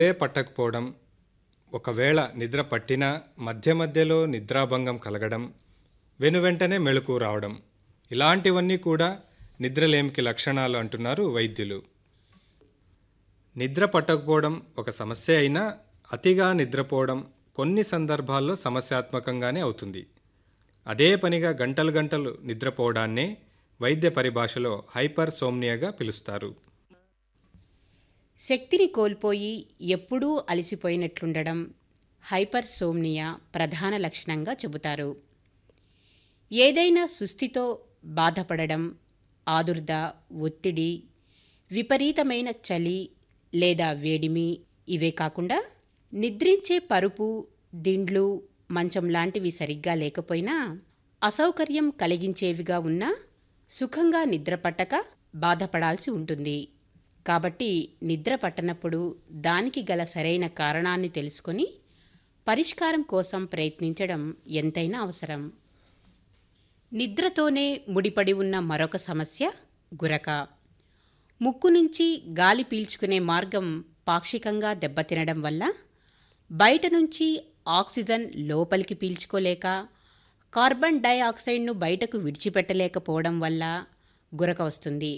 నిద్రే పట్టకపోవడం ఒకవేళ నిద్ర పట్టినా మధ్య మధ్యలో నిద్రాభంగం కలగడం వెనువెంటనే మెళుకు రావడం ఇలాంటివన్నీ కూడా నిద్రలేమికి లక్షణాలు అంటున్నారు వైద్యులు నిద్ర పట్టకపోవడం ఒక సమస్య అయినా అతిగా నిద్రపోవడం కొన్ని సందర్భాల్లో సమస్యాత్మకంగానే అవుతుంది అదే పనిగా గంటలు గంటలు నిద్రపోవడాన్నే వైద్య పరిభాషలో హైపర్ సోమ్నియాగా పిలుస్తారు శక్తిని కోల్పోయి ఎప్పుడూ అలసిపోయినట్లుండడం హైపర్ సోమ్నియా ప్రధాన లక్షణంగా చెబుతారు ఏదైనా సుస్థితో బాధపడడం ఆదుర్ద ఒత్తిడి విపరీతమైన చలి లేదా వేడిమి ఇవే కాకుండా నిద్రించే పరుపు దిండ్లు మంచం లాంటివి సరిగ్గా లేకపోయినా అసౌకర్యం కలిగించేవిగా ఉన్నా సుఖంగా నిద్రపట్టక బాధపడాల్సి ఉంటుంది కాబట్టి నిద్ర పట్టనప్పుడు దానికి గల సరైన కారణాన్ని తెలుసుకొని పరిష్కారం కోసం ప్రయత్నించడం ఎంతైనా అవసరం నిద్రతోనే ముడిపడి ఉన్న మరొక సమస్య గురక ముక్కు నుంచి గాలి పీల్చుకునే మార్గం పాక్షికంగా దెబ్బతినడం వల్ల బయట నుంచి ఆక్సిజన్ లోపలికి పీల్చుకోలేక కార్బన్ డైఆక్సైడ్ను బయటకు విడిచిపెట్టలేకపోవడం వల్ల గురక వస్తుంది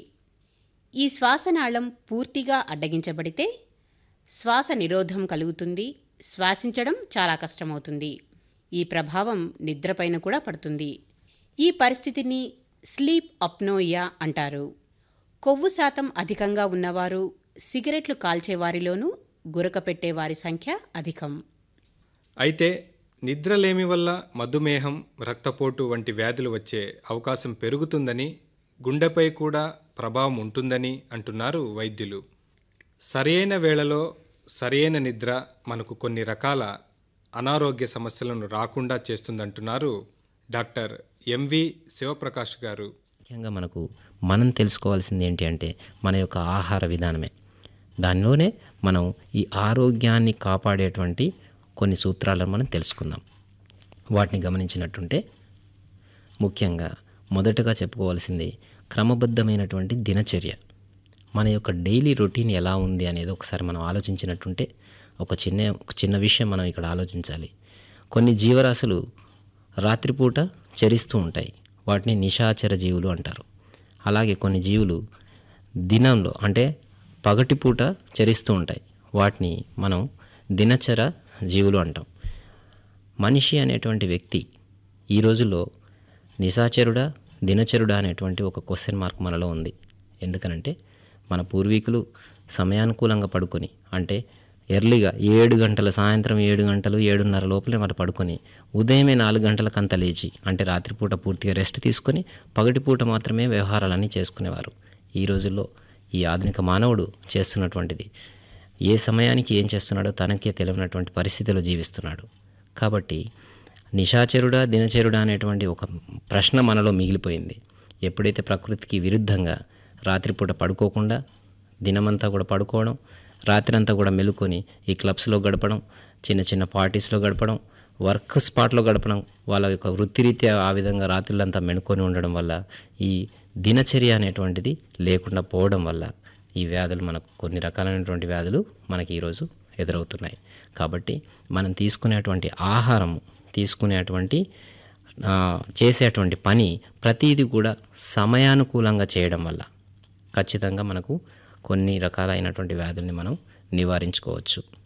ఈ శ్వాసనాళం పూర్తిగా అడ్డగించబడితే శ్వాస నిరోధం కలుగుతుంది శ్వాసించడం చాలా కష్టమవుతుంది ఈ ప్రభావం నిద్రపైన కూడా పడుతుంది ఈ పరిస్థితిని స్లీప్ అప్నోయియా అంటారు కొవ్వు శాతం అధికంగా ఉన్నవారు సిగరెట్లు కాల్చేవారిలోనూ గురక పెట్టేవారి సంఖ్య అధికం అయితే నిద్రలేమి వల్ల మధుమేహం రక్తపోటు వంటి వ్యాధులు వచ్చే అవకాశం పెరుగుతుందని గుండెపై కూడా ప్రభావం ఉంటుందని అంటున్నారు వైద్యులు సరైన వేళలో సరైన నిద్ర మనకు కొన్ని రకాల అనారోగ్య సమస్యలను రాకుండా చేస్తుందంటున్నారు డాక్టర్ ఎంవి శివప్రకాష్ గారు ముఖ్యంగా మనకు మనం తెలుసుకోవాల్సింది ఏంటి అంటే మన యొక్క ఆహార విధానమే దానిలోనే మనం ఈ ఆరోగ్యాన్ని కాపాడేటువంటి కొన్ని సూత్రాలను మనం తెలుసుకుందాం వాటిని గమనించినట్టుంటే ముఖ్యంగా మొదటగా చెప్పుకోవాల్సింది క్రమబద్ధమైనటువంటి దినచర్య మన యొక్క డైలీ రొటీన్ ఎలా ఉంది అనేది ఒకసారి మనం ఆలోచించినట్టుంటే ఒక చిన్న ఒక చిన్న విషయం మనం ఇక్కడ ఆలోచించాలి కొన్ని జీవరాశులు రాత్రిపూట చరిస్తూ ఉంటాయి వాటిని నిశాచర జీవులు అంటారు అలాగే కొన్ని జీవులు దినంలో అంటే పగటిపూట చరిస్తూ ఉంటాయి వాటిని మనం దినచర జీవులు అంటాం మనిషి అనేటువంటి వ్యక్తి ఈ రోజుల్లో నిశాచరుడా దినచరుడా అనేటువంటి ఒక క్వశ్చన్ మార్క్ మనలో ఉంది ఎందుకనంటే మన పూర్వీకులు సమయానుకూలంగా పడుకొని అంటే ఎర్లీగా ఏడు గంటల సాయంత్రం ఏడు గంటలు ఏడున్నర లోపలే మన పడుకొని ఉదయమే నాలుగు గంటలకంత లేచి అంటే రాత్రిపూట పూర్తిగా రెస్ట్ తీసుకొని పగటిపూట మాత్రమే వ్యవహారాలన్నీ చేసుకునేవారు ఈ రోజుల్లో ఈ ఆధునిక మానవుడు చేస్తున్నటువంటిది ఏ సమయానికి ఏం చేస్తున్నాడో తనకే తెలియనటువంటి పరిస్థితిలో జీవిస్తున్నాడు కాబట్టి నిశాచరుడా దినచరుడా అనేటువంటి ఒక ప్రశ్న మనలో మిగిలిపోయింది ఎప్పుడైతే ప్రకృతికి విరుద్ధంగా రాత్రిపూట పడుకోకుండా దినమంతా కూడా పడుకోవడం రాత్రంతా కూడా మెలుకొని ఈ క్లబ్స్లో గడపడం చిన్న చిన్న పార్టీస్లో గడపడం వర్క్ స్పాట్లో గడపడం వాళ్ళ యొక్క వృత్తిరీత్యా ఆ విధంగా రాత్రులంతా మెనుకొని ఉండడం వల్ల ఈ దినచర్య అనేటువంటిది లేకుండా పోవడం వల్ల ఈ వ్యాధులు మనకు కొన్ని రకాలైనటువంటి వ్యాధులు మనకి ఈరోజు ఎదురవుతున్నాయి కాబట్టి మనం తీసుకునేటువంటి ఆహారం తీసుకునేటువంటి ఆ, చేసేటువంటి పని ప్రతిదీ కూడా సమయానుకూలంగా చేయడం వల్ల ఖచ్చితంగా మనకు కొన్ని రకాలైనటువంటి వ్యాధుల్ని మనం నివారించుకోవచ్చు